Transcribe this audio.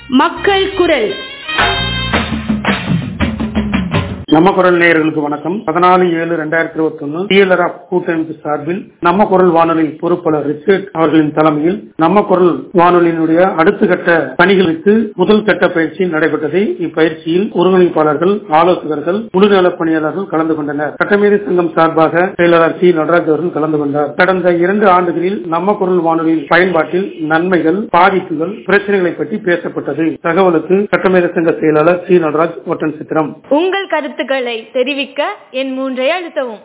மக்கள் குரல் நம்ம குரல் நேயர்களுக்கு வணக்கம் பதினாலு ஏழு ரெண்டாயிரத்தி இருபத்தி ஒன்னு டிஎல்ஆர் கூட்டமைப்பு சார்பில் நம்ம குரல் வானொலி பொறுப்பாளர் ரிச்சர்ட் அவர்களின் தலைமையில் நம்ம குரல் வானொலியினுடைய அடுத்த கட்ட பணிகளுக்கு முதல் கட்ட பயிற்சி நடைபெற்றது இப்பயிற்சியில் ஒருங்கிணைப்பாளர்கள் ஆலோசகர்கள் முழுநல பணியாளர்கள் கலந்து கொண்டனர் சட்டமேதை சங்கம் சார்பாக செயலாளர் சி நடராஜ் அவர்கள் கலந்து கொண்டார் கடந்த இரண்டு ஆண்டுகளில் நம்ம குரல் வானொலி பயன்பாட்டில் நன்மைகள் பாதிப்புகள் பிரச்சனைகளை பற்றி பேசப்பட்டது தகவலுக்கு சட்டமேதை சங்க செயலாளர் சி நடராஜ் ஒட்டன் சித்திரம் உங்கள் கருத்துக்களை தெரிவிக்க என் மூன்றை அழுத்தவும்